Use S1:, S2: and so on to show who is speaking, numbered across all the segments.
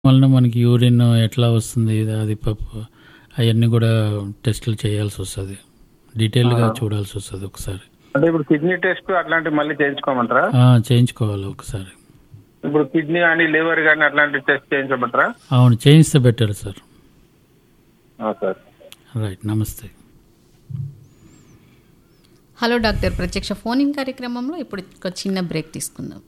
S1: వలన మనకి యూరిన్ ఎట్లా వస్తుంది ఇది అది పప్పు అవన్నీ కూడా టెస్టులు చేయాల్సి వస్తుంది డీటెయిల్గా చూడాల్సి వస్తుంది ఒకసారి
S2: అంటే ఇప్పుడు కిడ్నీ టెస్ట్ అట్లాంటివి మళ్ళీ చేయించుకోమంటారా
S1: ఆ, చేయించుకోవాలి ఒకసారి
S2: ఇప్పుడు కిడ్నీ కానీ లివర్ కానీ అట్లాంటి టెస్ట్ చేయించమంటారా
S1: అవును చేయిస్తే బెటర్ సార్
S2: ఆ, సార్
S1: రైట్ నమస్తే
S3: హలో డాక్టర్ ప్రత్యక్ష ఫోన్ ఇన్ కార్యక్రమంలో ఇప్పుడు ఒక చిన్న బ్రేక్ తీసుకుందాం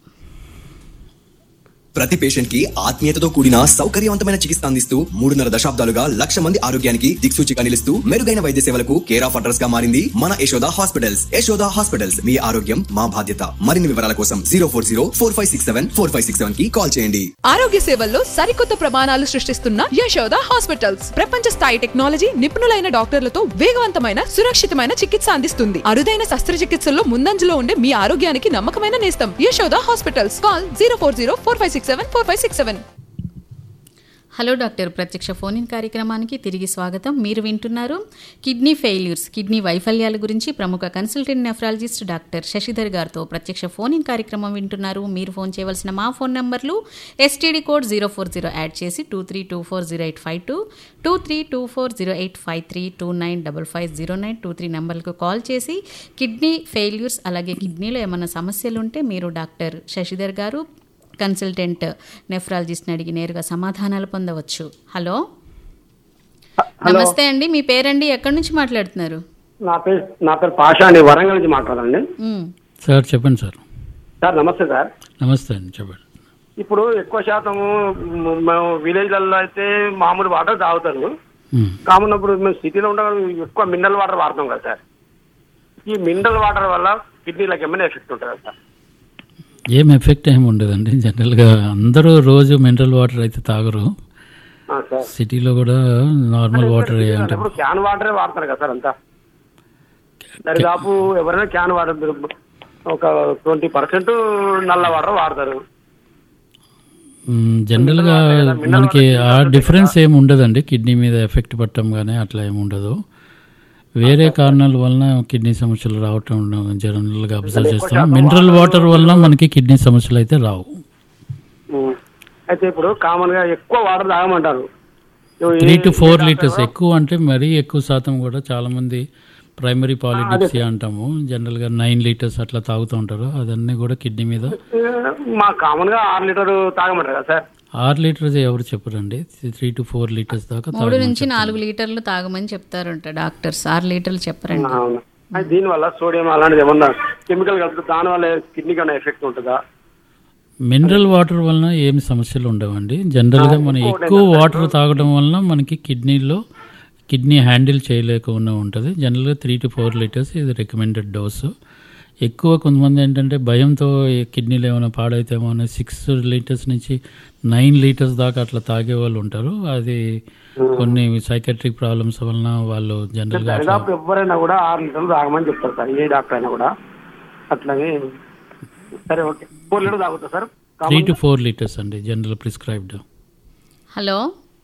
S4: ప్రతి పేషెంట్ కి ఆత్మీయతతో కూడిన సౌకర్యవంతమైన చికిత్స అందిస్తూ మూడున్నర దశాబ్దాలుగా లక్ష మంది ఆరోగ్యానికి దిక్సూచిగా నిలుస్తూ మెరుగైన వైద్య సేవలకు కేర్ ఆఫ్ అడ్రస్ గా మారింది మన యశోద హాస్పిటల్స్ యశోద హాస్పిటల్స్ మీ ఆరోగ్యం మా బాధ్యత మరిన్ని వివరాల కోసం zero four zero four five six seven four five six seven కి కాల్ చేయండి
S5: ఆరోగ్య సేవల్లో సరికొత్త ప్రమాణాలు సృష్టిస్తున్న యశోద హాస్పిటల్స్ ప్రపంచ స్థాయి టెక్నాలజీ నిపుణులైన డాక్టర్లతో వేగవంతమైన సురక్షితమైన చికిత్స అందిస్తుంది అరుదైన శస్త్రచికిత్సల్లో ముందంజలో ఉండే మీ ఆరోగ్యానికి నమ్మకమైన నేస్తం Yashoda hospitals call zero four zero four five six seven four five six seven
S3: hello doctor ప్రత్యక్ష ఫోన్ ఇన్ కార్యక్రమానికి తిరిగి స్వాగతం మీరు వింటున్నారు కిడ్నీ ఫెయిల్యూర్స్ కిడ్నీ వైఫల్యాల గురించి ప్రముఖ కన్సల్టెంట్ నెఫ్రాలజిస్ట్ డాక్టర్ శశిధర్ గారితో ప్రత్యక్ష ఫోన్ ఇన్ కార్యక్రమం వింటున్నారు మీరు ఫోన్ చేయవలసిన మా ఫోన్ నంబర్లు STD code zero four zero add చేసి two three two four zero eight five two two three two four zero eight five three two nine double five zero nine two three నెంబర్లకు call చేసి kidney failures అలాగే కిడ్నీలో ఏమైనా సమస్యలు ఉంటే మీరు doctor Shashidhar గారు కన్సల్టెంట్ నెఫ్రాలజిస్ట్ని అడిగి నేరుగా సమాధానాలు పొందవచ్చు హలో నమస్తే అండి మీ పేరండి ఎక్కడి నుంచి మాట్లాడుతున్నారు
S6: నా పేరు నా పేరు పాషా అండి వరంగల్ నుంచి మాట్లాడండి
S3: మ్,
S1: సార్ చెప్పండి సార్
S6: సార్ నమస్తే సార్
S1: నమస్తే అండి చెప్పండి
S6: ఇప్పుడు ఎక్కువ శాతం మ్, మేము విలేజ్లలో అయితే మామూలు వాటర్ తాగుతారు
S1: ఉమ్.
S6: కామన్ ఇప్పుడు మేము సిటీలో ఉండగా ఎక్కువ మినరల్ వాటర్ వాడతాం కదా సార్ ఈ మినరల్ వాటర్ వల్ల కిడ్నీలకు ఏమైనా ఎఫెక్ట్ ఉంటుందా సార్
S1: ఏం ఎఫెక్ట్ ఏమి ఉండదండి జనరల్గా అందరూ రోజు మినరల్ వాటర్ అయితే తాగరు
S6: ఆ, సార్
S1: సిటీలో కూడా నార్మల్ వాటర్ అంటే
S6: ఇప్పుడు క్యాన్ వాటరే వాడతారు కదా సార్ అంతా దరిదాపు ఎవరైనా క్యాన్ వాటర్ ఒక ట్వంటీ పర్సెంట్ నల్ల వాటర్ వాడతారు
S1: మ్, జనరల్గా మనకి ఆ డిఫరెన్స్ ఏమి ఉండదండి కిడ్నీ మీద ఎఫెక్ట్ పట్టడం కానీ అట్లా ఏమి ఉండదు వేరే కారణాల వలన కిడ్నీ సమస్యలు రావటం ఉండడం జనరల్గా అబ్జర్వ్ చేస్తాం మినరల్ వాటర్ వలన మనకి కిడ్నీ సమస్యలు అయితే రావు
S6: ఉమ్. అయితే ఇప్పుడు కామన్ గా ఎక్కువ వాటర్ తాగమంటారు
S1: త్రీ టు ఫోర్ లీటర్స్ ఎక్కువ అంటే మరీ ఎక్కువ శాతం కూడా చాలా మంది ప్రైమరీ పాలిడిప్సియా అంటాము జనరల్గా నైన్ లీటర్స్ అట్లా తాగుతూ ఉంటారు అదన్నీ కూడా కిడ్నీ మీద
S6: మా కామన్ గా ఆరు లీటర్ తాగమంటారు కదా సార్
S1: ఆరు లీటర్స్ ఎవరు చెప్పరండి త్రీ టు ఫోర్ లీటర్స్ దాకా
S3: మూడు
S1: తాగమని
S3: నుంచి నాలుగు లీటర్లు తాగమని చెప్తారంట డాక్టర్స్ ఆరు లీటర్లు చెప్పరండి
S6: అవును అయితే దీని వల్ల సోడియం అలాంటిది ఏమన్నా కెమికల్ కలుపుతుంది దాని వల్ల కిడ్నీకి ఏమైనా ఎఫెక్ట్ ఉంటుందా
S1: మినరల్ వాటర్ వలన ఏమి సమస్యలు ఉండవండి జనరల్గా మనం ఎక్కువ వాటర్ తాగడం వలన మనకి కిడ్నీలో కిడ్నీ హ్యాండిల్ చేయలేకుండా ఉంటుంది జనరల్గా త్రీ టు ఫోర్ లీటర్స్ ఇది రికమెండెడ్ డోసు ఎక్కువ కొంతమంది ఏంటంటే భయంతో ఈ కిడ్నీలు ఏమైనా పాడైతేమో అని సిక్స్ లీటర్స్ నుంచి నైన్ లీటర్స్ దాకా అట్లా తాగే వాళ్ళు ఉంటారు అది కొన్ని సైకెట్రిక్ ప్రాబ్లమ్స్ వలన వాళ్ళు జనరల్గా అట్లా
S6: దరిదాపు ఎవరైనా కూడా ఆరు లీటర్లు తాగమని చెప్తారు సార్ ఏ డాక్టర్ అయినా కూడా అట్లాగే సరే ఓకే ఫోర్ లీటర్ తాగుతా sir
S1: three to four litres అండి జనరల్ ప్రిస్క్రైబ్డ్
S3: హలో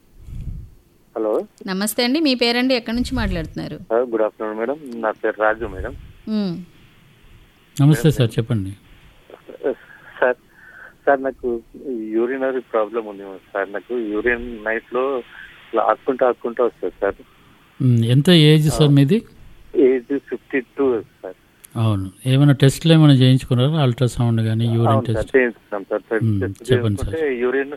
S7: హలో
S3: నమస్తే అండి మీ పేరండి ఎక్కడి నుంచి మాట్లాడుతున్నారు
S7: గుడ్ ఆఫ్టర్నూన్ మేడం నా పేరు రాజు మేడం
S3: మ్,
S1: నమస్తే సార్ చెప్పండి
S7: సార్ సార్ నాకు యూరినరీ ప్రాబ్లం ఉంది సార్ నాకు యూరిన్ నైట్ లో ఇట్లా ఆక్కుంటా ఆక్కుంటా వస్తుంది సార్
S1: మ్, ఎంత ఏజ్ సార్ మీది
S7: ఏజ్ ఫిఫ్టీ టూ సార్
S1: అవును ఏమైనా టెస్ట్లు ఏమైనా చేయించుకున్నారా అల్ట్రాసౌండ్ కానీ యూరిన్
S7: అవును సార్
S1: టెస్ట్
S7: చేయించుకున్నాం సార్
S1: మ్మ్,
S7: టెస్ట్
S1: చెప్పండి
S7: చేసుకుంటే యూరిన్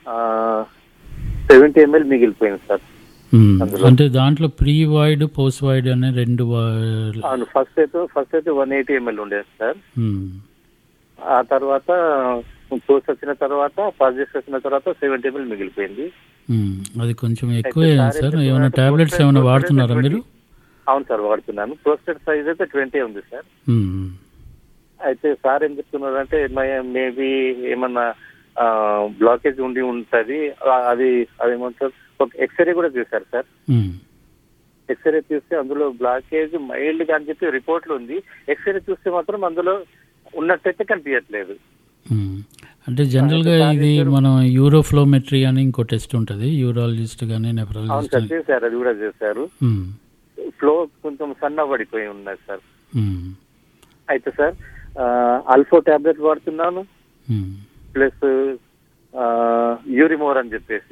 S7: సెవెంటీ ఎంఎల్ మిగిలిపోయింది సార్
S1: మ్, అంటే దాంట్లో ప్రీ వాయిడ్ పోస్ట్ వాయిడ్ అనే రెండు వా-
S7: అవును ఫస్ట్ అయితే ఫస్ట్ అయితే వన్ ఎయిటీ ఎంఎల్ ఉండేది సార్
S1: మ్,
S7: ఆ తర్వాత పోస్ట్ వచ్చిన తర్వాత పాజిటివ్ వచ్చిన తర్వాత సెవెంటీ ఎంఎల్ మిగిలిపోయింది
S1: మ్, అది కొంచెం ఎక్కువే
S7: సార్
S1: సార్
S7: అయితే
S1: ఏమైనా
S7: సార్
S1: టాబ్లెట్స్
S7: పోస్ట్
S1: ఏమైనా
S7: పోస్ట్
S1: వాడుతున్నారా
S7: అయితే
S1: మీరు
S7: అవును సార్ వాడుతున్నాను ప్రోస్టేట్ సైజ్ అయితే ట్వంటీ ఉంది సార్
S1: మ్,
S7: అయితే సార్ ఏం చెప్తున్నారంటే మేబీ ఏమన్నా బ్లాకేజ్ ఉండి ఉంటది ఆ, అది అదేమంటారు ఒక ఎక్స్రే కూడా తీశారు సార్
S1: మ్,
S7: ఎక్స్రే తీస్తే అందులో బ్లాకేజ్ మైల్డ్ గా అని చెప్పి రిపోర్ట్లు ఉంది ఎక్స్రే చూస్తే మాత్రం అందులో ఉన్నట్టయితే కనిపించట్లేదు
S1: మ్. అంటే జనరల్గా ఇది మనం యూరోఫ్లోమెట్రీ అని ఇంకో టెస్ట్ ఉంటుంది యూరాలజిస్ట్ కానీ
S7: అవును
S1: నెఫ్రాలజిస్ట్
S7: సార్ చేశారు అది కూడా చేశారు
S1: మ్,
S7: ఫ్లో కొంచెం సన్నబడిపోయి ఉన్నది సార్
S1: మ్,
S7: అయితే సార్ అల్ఫో టాబ్లెట్ వాడుతున్నాను
S1: మ్,
S7: ప్లస్ యూరిమోర్ అని చెప్పేసి